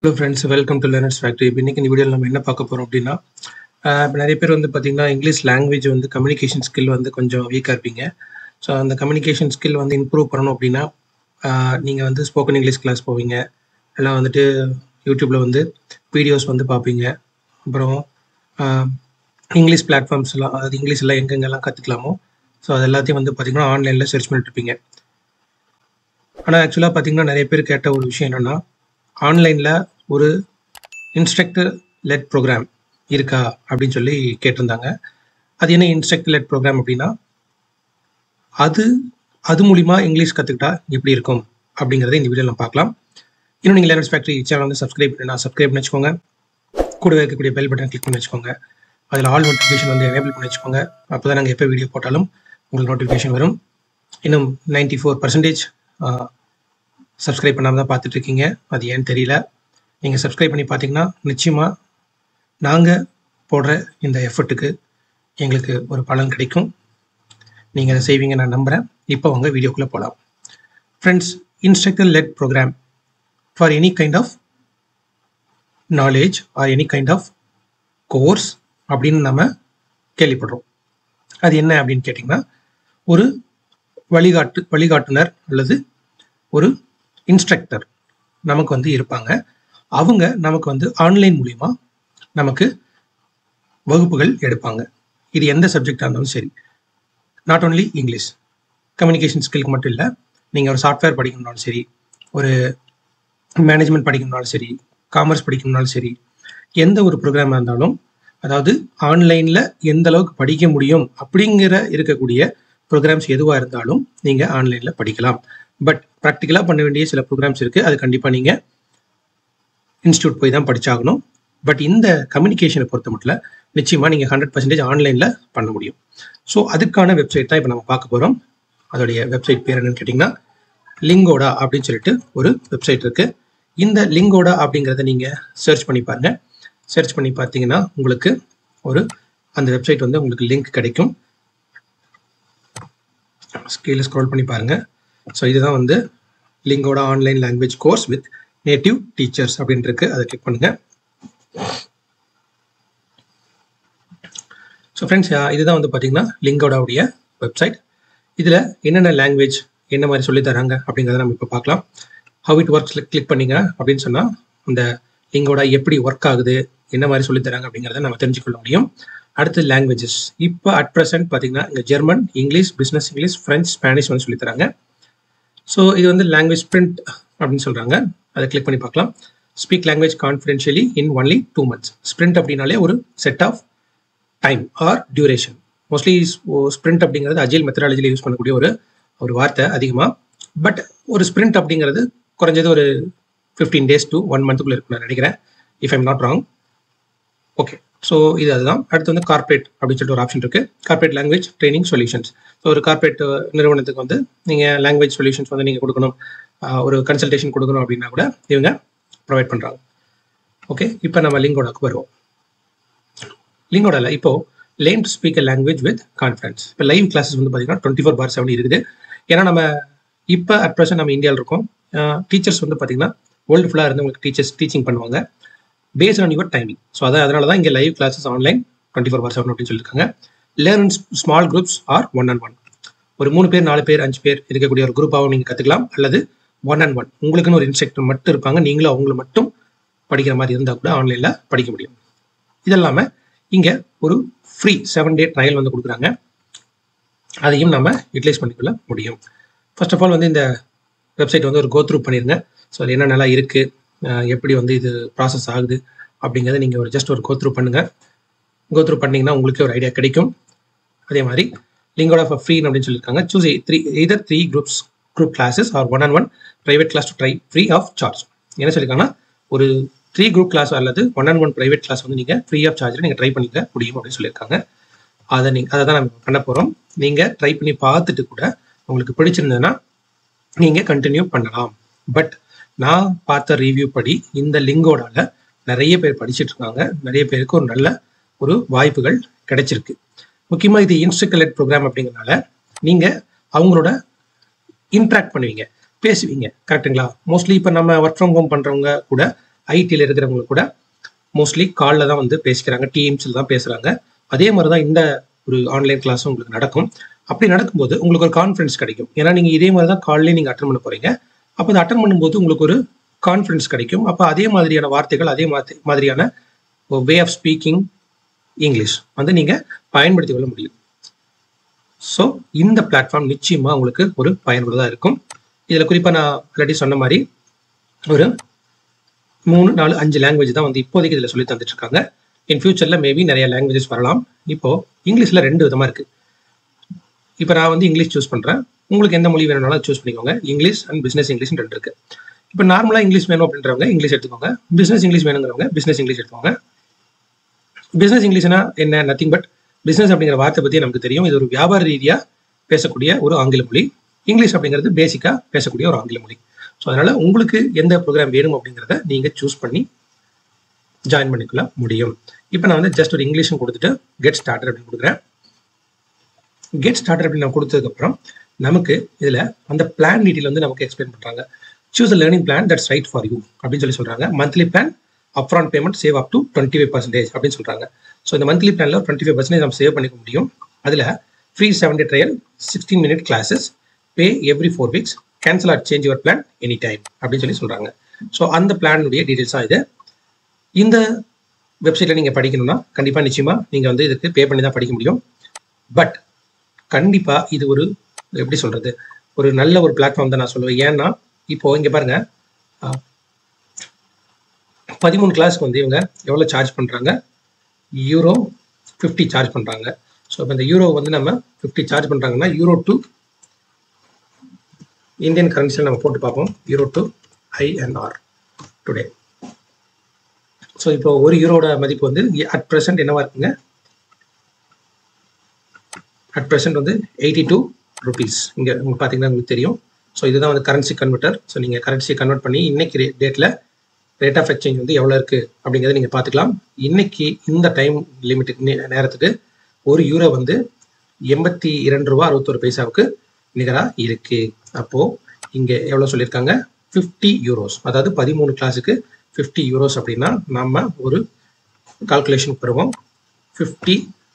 hello friends welcome to Learners Factory இப்போ இன்னைக்கு இந்த வீடியோவில் நம்ம என்ன பார்க்க போகிறோம் அப்படின்னா இப்போ நிறைய பேர் வந்து பார்த்தீங்கன்னா இங்கிலீஷ் லாங்குவேஜ் வந்து கம்யூனிகேஷன் ஸ்கில் வந்து கொஞ்சம் வீக்காக இருப்பீங்க ஸோ அந்த கம்யூனிகேஷன் ஸ்கில் வந்து இம்ப்ரூவ் பண்ணணும் அப்படின்னா நீங்கள் வந்து ஸ்போக்கன் இங்கிலீஷ் கிளாஸ் போவீங்க எல்லாம் வந்துட்டு யூடியூப்பில் வந்து வீடியோஸ் வந்து பார்ப்பீங்க அப்புறம் இங்கிலீஷ் பிளாட்ஃபார்ம்ஸ் எல்லாம் அதாவது இங்கிலீஷ் எல்லாம் எங்கெங்கெல்லாம் கற்றுக்கலாமோ ஸோ அது எல்லாத்தையும் வந்து பார்த்தீங்கன்னா ஆன்லைனில் சர்ச் பண்ணிட்டு இருப்பீங்க ஆனால் ஆக்சுவலாக பார்த்தீங்கன்னா நிறைய பேர் கேட்ட ஒரு விஷயம் என்னென்னா ஆன்லைனில் ஒரு இன்ஸ்ட்ரக்டர் லெட் ப்ரோக்ராம் இருக்கா அப்படின்னு சொல்லி கேட்டிருந்தாங்க அது என்ன இன்ஸ்ட்ரக்டர் லெட் ப்ரோக்ராம் அப்படின்னா அது அது மூலிமா இங்கிலீஷ் கற்றுக்கிட்டா எப்படி இருக்கும் அப்படிங்கிறத இந்த வீடியோவில் நம்ம பார்க்கலாம் இன்னும் நீங்கள் லேர்னர்ஸ் ஃபேக்ட்ரி சேனல் வந்து சப்ஸ்கிரைப் பண்ணி சப்ஸ்கிரைப் பண்ணி வச்சுக்கோங்க கூடவே இருக்கக்கூடிய பெல் பட்டன் கிளிக் பண்ணி வச்சுக்கோங்க அதில் ஆல் நோட்டிஃபிகேஷன் வந்து எனேபிள் பண்ணி வச்சுக்கோங்க அப்போ தான் நாங்கள் எப்போ வீடியோ போட்டாலும் உங்களுக்கு நோட்டிஃபிகேஷன் வரும் இன்னும் நைன்டி ஃபோர் பர்சன்டேஜ் சப்ஸ்கிரைப் பண்ணாமல் தான் பார்த்துட்டு இருக்கீங்க அது ஏன்னு தெரியல நீங்கள் சப்ஸ்கிரைப் பண்ணி பார்த்தீங்கன்னா நிச்சயமாக நாங்கள் போடுற இந்த எஃபர்ட்டுக்கு எங்களுக்கு ஒரு பலன் கிடைக்கும் நீங்கள் அதை செய்வீங்க நான் நம்புகிறேன் இப்போ உங்க வீடியோக்குள்ளே போகலாம் friends instructor led program for any kind of knowledge or any kind of course அப்படின்னு நம்ம கேள்விப்படுறோம் அது என்ன அப்படின்னு கேட்டிங்கன்னா ஒரு வழிகாட்டு வழிகாட்டுனர் அல்லது ஒரு இன்ஸ்ட்ரக்டர் நமக்கு வந்து இருப்பாங்க அவங்க நமக்கு வந்து ஆன்லைன் மூலிமா நமக்கு வகுப்புகள் எடுப்பாங்க இது எந்த சப்ஜெக்டாக இருந்தாலும் சரி நாட் ஓன்லி இங்கிலீஷ் கம்யூனிகேஷன் ஸ்கில்க்கு மட்டும் இல்லை நீங்கள் ஒரு சாஃப்ட்வேர் படிக்கணும்னாலும் சரி ஒரு மேனேஜ்மெண்ட் படிக்கணும்னாலும் சரி காமர்ஸ் படிக்கணும்னாலும் சரி எந்த ஒரு ப்ரோக்ராமாக இருந்தாலும் அதாவது ஆன்லைனில் எந்த அளவுக்கு படிக்க முடியும் அப்படிங்கிற இருக்கக்கூடிய ப்ரோக்ராம்ஸ் எதுவாக இருந்தாலும் நீங்கள் ஆன்லைனில் படிக்கலாம் பட் ப்ராக்டிக்கலாக பண்ண வேண்டிய சில ப்ரோக்ராம்ஸ் இருக்குது அது கண்டிப்பாக நீங்கள் இன்ஸ்டியூட் போய் தான் படிச்சாகணும் பட் இந்த கம்யூனிகேஷனை பொறுத்த மட்டும் நிச்சயமாக நீங்கள் ஹண்ட்ரட் பர்சன்டேஜ் ஆன்லைனில் பண்ண முடியும் ஸோ அதுக்கான வெப்சைட் தான் இப்போ நம்ம பார்க்க போகிறோம் அதோடைய வெப்சைட் பேர் என்னன்னு கேட்டிங்கன்னா லிங்கோடா அப்படின்னு சொல்லிட்டு ஒரு வெப்சைட் இருக்குது இந்த லிங்கோடா அப்படிங்கிறத நீங்கள் சர்ச் பண்ணி பாருங்கள் சர்ச் பண்ணி பார்த்தீங்கன்னா உங்களுக்கு ஒரு அந்த வெப்சைட் வந்து உங்களுக்கு லிங்க் கிடைக்கும் ஸ்கீல ஸ்க்ரோல் பண்ணி பாருங்கள் ஸோ இதுதான் வந்து Lingoda online language course with native teachers அப்படின்னு இருக்கு அதை கிளிக் பண்ணுங்க ஸோ ஃப்ரெண்ட்ஸ் இதுதான் வந்து பார்த்தீங்கன்னா லிங்கோடாவுடைய வெப்சைட் இதில் என்னென்ன லாங்குவேஜ் என்ன மாதிரி சொல்லி தராங்க அப்படிங்கிறத நம்ம இப்போ பார்க்கலாம் ஹவ் இட் ஒர்க்ஸ் கிளிக் பண்ணிங்க அப்படின்னு சொன்னால் அந்த லிங்கோட எப்படி ஒர்க் ஆகுது என்ன மாதிரி சொல்லி தராங்க அப்படிங்கிறத நம்ம தெரிஞ்சுக்கொள்ள முடியும் அடுத்து லாங்குவேஜஸ் இப்போ அட் ப்ரெசென்ட் பார்த்தீங்கன்னா இங்கே German English business English French Spanish வந்து சொல்லி தராங்க ஸோ இது வந்து லாங்குவேஜ் பிரிண்ட் அப்படின்னு சொல்கிறாங்க அதை கிளிக் பண்ணி பார்க்கலாம் speak language confidentially in only two months sprint அப்படின்னாலே ஒரு set of time or duration mostly sprint அப்படிங்கிறது அஜில் மெத்தடாலஜியில் யூஸ் பண்ணக்கூடிய ஒரு ஒரு வார்த்தை அதிகமாக பட் ஒரு ஸ்ப்ரிண்ட் அப்படிங்கிறது குறைஞ்சது ஒரு ஃபிஃப்டீன் டேஸ் டு ஒன் மந்த்துக்குள்ளே இருக்கும் நான் நினைக்கிறேன் if I'm not wrong okay so இது அதுதான் அடுத்து வந்து கார்பரேட் அப்படின்னு சொல்லிட்டு ஒரு ஆப்ஷன் இருக்குது corporate language training solutions so ஒரு கார்பரேட் நிறுவனத்துக்கு வந்து நீங்கள் லாங்குவேஜ் சொல்யூஷன்ஸ் வந்து நீங்கள் கொடுக்கணும் ஒரு கன்சல்டேஷன் கொடுக்கணும் அப்படின்னா கூட இவங்க ப்ரொவைட் பண்ணுறாங்க ஓகே இப்போ நம்ம லிங்கோடாக்கு வருவோம் லிங்கோடால இப்போ learn to speak language with confidence இப்போ லைவ் கிளாஸஸ் வந்து பார்த்தீங்கன்னா டுவெண்ட்டி ஃபோர் பார் செவன் இருக்குது ஏன்னா நம்ம இப்போ அட் ப்ரெசென்ட் நம்ம இந்தியாவில் இருக்கோம் டீச்சர்ஸ் வந்து பார்த்தீங்கன்னா வேர்ல்டு ஃபுல்லாக இருந்து உங்களுக்கு டீச்சர்ஸ் டீச்சிங் பண்ணுவாங்க based on your timing so அதை அதனால தான் இங்கே live classes online twenty four bar seven அப்படின்னு சொல்லியிருக்காங்க learn small groups or one and one ஒரு மூணு பேர் நாலு பேர் அஞ்சு பேர் இருக்கக்கூடிய ஒரு குரூப்பாகவும் நீங்கள் கற்றுக்கலாம் அல்லது ஒன் அண்ட் ஒன் உங்களுக்குன்னு ஒரு இன்ஸ்ட்ரக்டர் மட்டும் இருப்பாங்க நீங்களும் அவங்கள மட்டும் படிக்கிற மாதிரி இருந்தால் கூட ஆன்லைனில் படிக்க முடியும் இது இல்லாமல் இங்கே ஒரு ஃப்ரீ செவன் டே ட்ரையல் வந்து கொடுக்குறாங்க அதையும் நம்ம யூட்டிலைஸ் பண்ணிக்கொள்ள முடியும் ஃபர்ஸ்ட் ஆஃப் ஆல் வந்து இந்த வெப்சைட் வந்து ஒரு கோ த்ரூ பண்ணிடுங்க ஸோ அது என்ன நல்லா இருக்குது எப்படி வந்து இது ப்ராசஸ் ஆகுது அப்படிங்கிறத நீங்கள் ஒரு ஜஸ்ட் ஒரு கோத்ரூ பண்ணுங்கள் கோத்ரூ பண்ணிங்கன்னா உங்களுக்கே ஒரு ஐடியா கிடைக்கும் அதே மாதிரி லிங்கோட் ஆஃப் ஃப்ரீ அப்படின்னு சொல்லியிருக்காங்க choose three either three groups group classes or one and one private class to try free of charge என்ன சொல்லியிருக்காங்கன்னா ஒரு த்ரீ குரூப் கிளாஸ் அல்லது one and one private class வந்து நீங்கள் ஃப்ரீ ஆஃப் சார்ஜில் நீங்கள் ட்ரை பண்ணிக்க முடியும் அப்படின்னு சொல்லியிருக்காங்க அதை நீங்கள் அதை தான் நம்ம பண்ண போகிறோம் நீங்கள் ட்ரை பண்ணி பார்த்துட்டு கூட உங்களுக்கு பிடிச்சிருந்ததுன்னா நீங்கள் கண்டினியூ பண்ணலாம் பட் நான் பார்த்த ரிவ்யூ படி இந்த லிங்கோடால நிறைய பேர் படிச்சுட்டு இருக்காங்க நிறைய பேருக்கு ஒரு நல்ல ஒரு வாய்ப்புகள் கிடைச்சிருக்கு முக்கியமாக இது இன்ஸ்ட்ரக்டர் ப்ரோக்ராம் அப்படிங்கிறனால நீங்கள் அவங்களோட இன்ட்ராக்ட் பண்ணுவீங்க பேசுவீங்க கரெக்டுங்களா மோஸ்ட்லி இப்போ நம்ம ஒர்க் ஃப்ரம் ஹோம் பண்ணுறவங்க கூட ஐடியில் இருக்கிறவங்க கூட மோஸ்ட்லி காலில் தான் வந்து பேசிக்கிறாங்க டீம்ஸில் தான் பேசுகிறாங்க அதே மாதிரி தான் இந்த ஒரு ஆன்லைன் கிளாஸும் உங்களுக்கு நடக்கும் அப்படி நடக்கும்போது உங்களுக்கு ஒரு கான்ஃபிடன்ஸ் கிடைக்கும் ஏன்னா நீங்கள் இதே மாதிரி தான் கால்லேயே நீங்கள் அட்டன் பண்ண போகிறீங்க அப்போ அதை அட்டன் பண்ணும்போது உங்களுக்கு ஒரு கான்ஃபிடன்ஸ் கிடைக்கும் அப்போ அதே மாதிரியான வார்த்தைகள் அதே மாதிரி மாதிரியான வே ஆஃப் ஸ்பீக்கிங் இங்கிலீஷ் வந்து நீங்கள் பயன்படுத்தி கொள்ள முடியும் ஸோ இந்த பிளாட்ஃபார்ம் நிச்சயமாக உங்களுக்கு ஒரு பயனுள்ளதாக இருக்கும் இதில் குறிப்பாக நான் ஆல்ரெடி சொன்ன மாதிரி ஒரு மூணு நாலு அஞ்சு லாங்குவேஜ் தான் வந்து இப்போதைக்கு இதில் சொல்லி தந்துட்டு இருக்காங்க இன் ஃபியூச்சரில் மேபி நிறைய லாங்குவேஜஸ் வரலாம் இப்போ இங்கிலீஷில் ரெண்டு விதமாக இருக்குது இப்போ நான் வந்து இங்கிலீஷ் சூஸ் பண்ணுறேன் உங்களுக்கு எந்த மொழி வேணும்னாலும் சூஸ் பண்ணிக்கோங்க இங்கிலீஷ் அண்ட் பிஸ்னஸ் இங்கிலீஷ் ரெண்டு இருக்குது இப்போ நார்மலாக இங்கிலீஷ் வேணும் அப்படின்றவங்க இங்கிலீஷ் எடுத்துக்கோங்க பிஸ்னஸ் இங்கிலீஷ் வேணுங்கிறவங்க பிஸ்னஸ் இங்கிலீஷ் எடுத்துக்கோங்க பிஸ்னஸ் இங்கிலீஷ்னா என்ன நத்திங் பட் பிஸ்னஸ் அப்படிங்கிற வார்த்தை பற்றி நமக்கு தெரியும் இது ஒரு வியாபார ரீதியாக பேசக்கூடிய ஒரு ஆங்கில மொழி இங்கிலீஷ் அப்படிங்கிறது பேசிக்காக பேசக்கூடிய ஒரு ஆங்கில மொழி ஸோ அதனால் உங்களுக்கு எந்த ப்ரோக்ராம் வேணும் அப்படிங்கிறத நீங்கள் சூஸ் பண்ணி ஜாயின் பண்ணிக்கொள்ள முடியும் இப்போ நான் வந்து ஜஸ்ட் ஒரு இங்கிலீஷும் கொடுத்துட்டு கெட் ஸ்டார்டர் அப்படின்னு கொடுக்குறேன் கெட் ஸ்டார்டர் அப்படின்னு நான் கொடுத்ததுக்கப்புறம் நமக்கு இதில் அந்த பிளான் டீட்டெயில் வந்து நமக்கு எக்ஸ்பிளைன் பண்ணுறாங்க choose learning plan that's right for you அப்படின்னு சொல்லி சொல்கிறாங்க monthly plan upfront payment save up to twenty five percentage அப்படின்னு சொல்கிறாங்க ஸோ இந்த மந்த்லி பிளானில் டுவெண்ட்டி ஃபைவ் பர்சன்டேஜ் நம்ம சேவ் பண்ணிக்க முடியும் அதில் free seven day trial sixteen minute classes pay every four weeks cancel or change your plan any time அப்படின்னு சொல்லி சொல்கிறாங்க ஸோ அந்த பிளானுடைய டீட்டெயில்ஸ் தான் இது இந்த வெப்சைட்டில் நீங்கள் படிக்கணும்னா கண்டிப்பாக நிச்சயமாக நீங்கள் வந்து இதுக்கு பே பண்ணி தான் படிக்க முடியும் பட் கண்டிப்பாக இது ஒரு எப்படி சொல்கிறது ஒரு நல்ல ஒரு பிளாட்ஃபார்ம் தான் நான் சொல்லுவேன் ஏன்னா இப்போ இங்கே பாருங்க பதிமூணு கிளாஸ்க்கு வந்து இவங்க எவ்வளோ சார்ஜ் பண்ணுறாங்க யூரோ ஃபிஃப்டி சார்ஜ் பண்ணுறாங்க ஸோ இப்போ இந்த யூரோ வந்து நம்ம ஃபிஃப்டி சார்ஜ் பண்ணுறாங்கன்னா யூரோ டு இந்தியன் கரன்சியில் நம்ம போட்டு பார்ப்போம் euro to INR today so இப்போ ஒரு யூரோட மதிப்பு வந்து அட் ப்ரெசென்ட் என்னவா இருக்குங்க அட் ப்ரெசென்ட் வந்து எயிட்டி டூ ருபீஸ் இங்கே உங்களுக்கு பார்த்தீங்கன்னா உங்களுக்கு தெரியும் ஸோ இதுதான் வந்து கரன்சி கன்வெர்ட்டர் ஸோ நீங்கள் கரன்சி கன்வெர்ட் பண்ணி இன்னைக்கு டேட்டில் ரேட் ஆஃப் எக்ஸ்சேஞ்ச் வந்து எவ்வளோ இருக்குது அப்படிங்கிறத நீங்கள் பார்த்துக்கலாம் இன்னைக்கு இந்த டைம் லிமிட்டுக்கு நேரத்துக்கு ஒரு யூரோ வந்து எண்பத்தி இரண்டு ரூபா அறுபத்தொரு பைசாவுக்கு நிகராக இருக்குது அப்போது இங்கே எவ்வளோ சொல்லியிருக்காங்க ஃபிஃப்டி யூரோஸ் அதாவது பதிமூணு கிளாஸுக்கு ஃபிஃப்டி யூரோஸ் அப்படின்னா நம்ம ஒரு கால்குலேஷன் பெறுவோம் fifty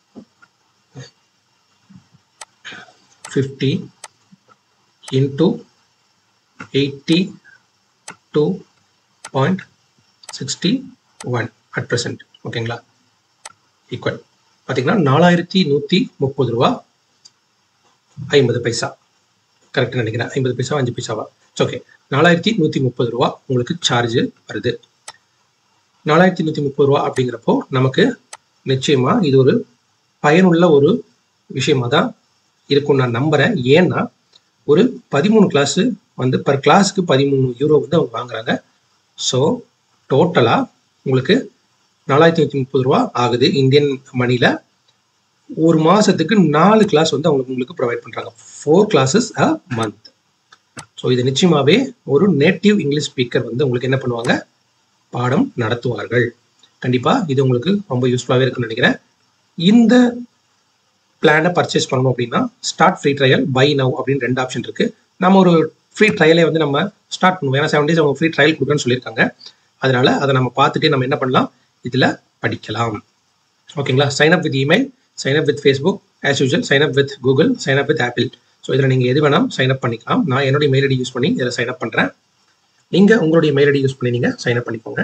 fifty into eighty two point sixty one at present ஓகேங்களா ஈக்குவல் பார்த்தீங்கன்னா நாலாயிரத்தி நூற்றி முப்பது ரூபா ஐம்பது பைசா கரெக்டாக நினைக்கிறேன் ஐம்பது பைசா அஞ்சு பைசாவா ஓகே நாலாயிரத்தி நூற்றி முப்பது ரூபா உங்களுக்கு சார்ஜ் வருது நாலாயிரத்தி நூற்றி முப்பது ரூபா அப்படிங்கிறப்போ நமக்கு நிச்சயமா இது ஒரு பயனுள்ள ஒரு விஷயமா தான் இருக்கும் நான் நம்புறேன் ஏன்னா ஒரு பதிமூணு கிளாஸ் வந்து பர் கிளாஸுக்கு பதிமூணு யூரோ வந்து அவங்க வாங்குறாங்க ஸோ டோட்டலாக உங்களுக்கு நாலாயிரத்தி நூற்றி முப்பது ரூபா ஆகுது இந்தியன் மணியில் ஒரு மாதத்துக்கு நாலு கிளாஸ் வந்து அவங்க உங்களுக்கு ப்ரொவைட் பண்ணுறாங்க four classes a month so இது நிச்சயமாகவே ஒரு நேட்டிவ் இங்கிலீஷ் ஸ்பீக்கர் வந்து உங்களுக்கு என்ன பண்ணுவாங்க பாடம் நடத்துவார்கள் கண்டிப்பாக இது உங்களுக்கு ரொம்ப யூஸ்ஃபுல்லாகவே இருக்குன்னு நினைக்கிறேன் இந்த பிளானை பர்ச்சேஸ் பண்ணணும் அப்படின்னா start free trial buy now அப்படின்னு ரெண்டு ஆப்ஷன் இருக்குது நம்ம ஒரு ஃப்ரீ ட்ரையலை வந்து நம்ம ஸ்டார்ட் பண்ணுவோம் ஏன்னா செவன் டேஸ் அவங்க ஃப்ரீ ட்ரையல் கொடுக்குறேன்னு சொல்லியிருக்காங்க அதனால அதை நம்ம பார்த்துட்டு நம்ம என்ன பண்ணலாம் இதில் படிக்கலாம் ஓகேங்களா sign up with email sign up with Facebook as usual sign up with Google sign up with Apple so இதில் நீங்கள் எது வேணால் சைன் அப் பண்ணிக்கலாம் நான் என்னுடைய மெயில் ஐடி யூஸ் பண்ணி இதில் சைன் அப் பண்ணுறேன் நீங்கள் உங்களுடைய மெயில் ஐடி யூஸ் பண்ணி நீங்கள் சைன் அப் பண்ணிக்கோங்க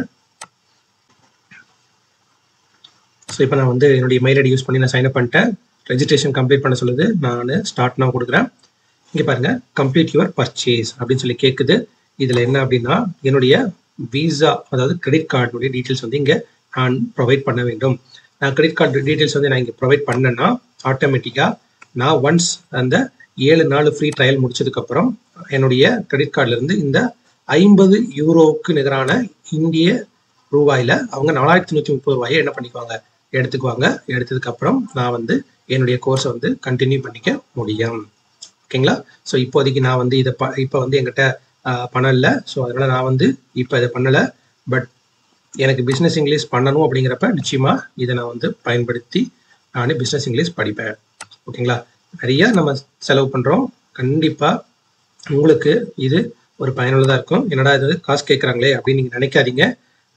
ஸோ இப்போ நான் வந்து என்னுடைய மெயில் ஐடி யூஸ் பண்ணி நான் சைன் அப் பண்ணிட்டேன் ரெஜிஸ்ட்ரேஷன் கம்ப்ளீட் பண்ண சொல்லுது நான் ஸ்டார்ட் நான் கொடுக்குறேன் இங்கே பாருங்க கம்ப்ளீட் யுவர் பர்ச்சேஸ் அப்படின்னு சொல்லி கேட்குது இதில் என்ன அப்படின்னா என்னுடைய விசா அதாவது கிரெடிட் கார்டுடைய டீட்டெயில்ஸ் வந்து இங்கே நான் ப்ரொவைட் பண்ண வேண்டும் நான் கிரெடிட் கார்டு டீட்டெயில்ஸ் வந்து நான் இங்கே ப்ரொவைட் பண்ணேன்னா ஆட்டோமேட்டிக்காக நான் ஒன்ஸ் அந்த ஏழு நாள் ஃப்ரீ ட்ரையல் முடிச்சதுக்கப்புறம் என்னுடைய கிரெடிட் கார்டிலேருந்து இந்த ஐம்பது யூரோவுக்கு நிகரான இந்திய ரூபாயில் அவங்க நாலாயிரத்தி நூற்றி முப்பது ரூபாயை என்ன பண்ணிக்குவாங்க எடுத்துக்குவாங்க எடுத்ததுக்கப்புறம் நான் வந்து என்னுடைய கோர்ஸை வந்து கண்டினியூ பண்ணிக்க முடியும் ஓகேங்களா ஸோ இப்போதைக்கு நான் வந்து இதை ப இப்போ வந்து என்கிட்ட பணம் இல்லை ஸோ அதனால் நான் வந்து இப்போ இதை பண்ணலை பட் எனக்கு பிஸ்னஸ் இங்கிலீஷ் பண்ணணும் அப்படிங்கிறப்ப நிச்சயமாக இதை நான் வந்து பயன்படுத்தி நானே பிஸ்னஸ் இங்கிலீஷ் படிப்பேன் ஓகேங்களா நிறைய நம்ம செலவு பண்ணுறோம் கண்டிப்பாக உங்களுக்கு இது ஒரு பயனுள்ளதாக இருக்கும் என்னடா இது காசு கேட்குறாங்களே அப்படின்னு நீங்கள் நினைக்காதீங்க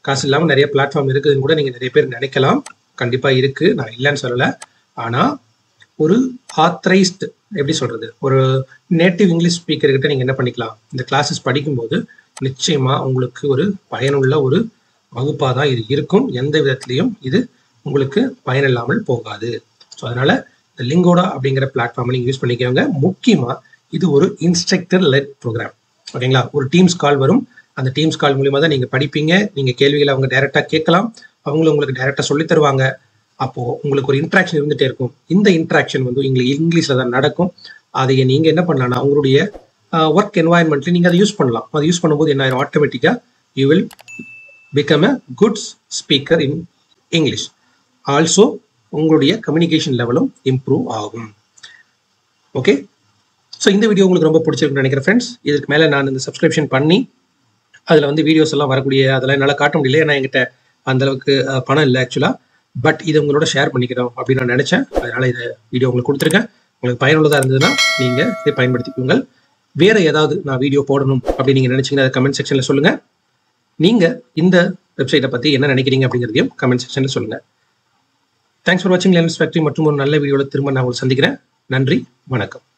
காசு இல்லாமல் நிறைய பிளாட்ஃபார்ம் இருக்குதுன்னு கூட நீங்கள் நிறைய பேர் நினைக்கலாம் கண்டிப்பாக இருக்குது நான் இல்லைன்னு சொல்லலை ஆனால் ஒரு ஆத்தரைஸ்டு எப்படி சொல்கிறது ஒரு நேட்டிவ் இங்கிலீஷ் ஸ்பீக்கர்கிட்ட நீங்கள் என்ன பண்ணிக்கலாம் இந்த கிளாஸஸ் படிக்கும்போது நிச்சயமாக உங்களுக்கு ஒரு பயனுள்ள ஒரு வகுப்பாக தான் இது இருக்கும் எந்த விதத்துலையும் இது உங்களுக்கு பயனில்லாமல் போகாது ஸோ அதனால இந்த லிங்கோடா அப்படிங்கிற பிளாட்ஃபார்மை நீங்கள் யூஸ் பண்ணிக்கோங்க முக்கியமாக இது ஒரு இன்ஸ்ட்ரக்டர் லெட் ப்ரோக்ராம் ஓகேங்களா ஒரு டீம்ஸ் கால் வரும் அந்த டீம்ஸ் கால் மூலியமாக தான் நீங்கள் படிப்பீங்க நீங்கள் கேள்விகளை அவங்க டைரெக்டாக கேட்கலாம் அவங்களும் உங்களுக்கு டைரெக்டாக சொல்லி தருவாங்க அப்போது உங்களுக்கு ஒரு இன்ட்ராக்ஷன் இருந்துகிட்டே இருக்கும் இந்த இன்ட்ராக்ஷன் வந்து உங்களுக்கு இங்கிலீஷில் தான் நடக்கும் அதை நீங்கள் என்ன பண்ணலாம்னா உங்களுடைய ஒர்க் என்வாயன்மெண்ட்ல நீங்கள் அதை யூஸ் பண்ணலாம் அதை யூஸ் பண்ணும்போது என்ன ஆயிரும் ஆட்டோமேட்டிக்காக you will become a good speaker in English also உங்களுடைய கம்யூனிகேஷன் லெவலும் இம்ப்ரூவ் ஆகும் ஓகே ஸோ இந்த வீடியோ உங்களுக்கு ரொம்ப பிடிச்சிருக்குன்னு நினைக்கிறேன் ஃப்ரெண்ட்ஸ் இதுக்கு மேலே நான் இந்த சப்ஸ்கிரிப்ஷன் பண்ணி அதில் வந்து வீடியோஸ் எல்லாம் வரக்கூடிய அதெல்லாம் என்னால் காட்ட முடியல ஏன்னா என்கிட்ட அந்த அளவுக்கு அஹ், பணம் இல்லை ஆக்சுவலாக பட் இதை உங்களோட ஷேர் பண்ணிக்கிறோம் அப்படின்னு நான் நினச்சேன் அதனால் இதை வீடியோ உங்களுக்கு கொடுத்துருக்கேன் உங்களுக்கு பயனுள்ளதாக இருந்ததுன்னா நீங்கள் இதை பயன்படுத்திக்கோங்க வேற ஏதாவது நான் வீடியோ போடணும் அப்படின்னு நீங்கள் நினச்சிங்கன்னா அதை கமெண்ட் செக்ஷனில் சொல்லுங்கள் நீங்கள் இந்த வெப்சைட்டை பற்றி என்ன நினைக்கிறீங்க அப்படிங்கிறதையும் கமெண்ட் செக்ஷனில் சொல்லுங்கள் தேங்க்ஸ் ஃபார் வாட்சிங் லேர்னஸ் ஃபேக்ட்ரி மற்றும் ஒரு நல்ல வீடியோவில் திரும்ப நான் உங்களை சந்திக்கிறேன் நன்றி வணக்கம்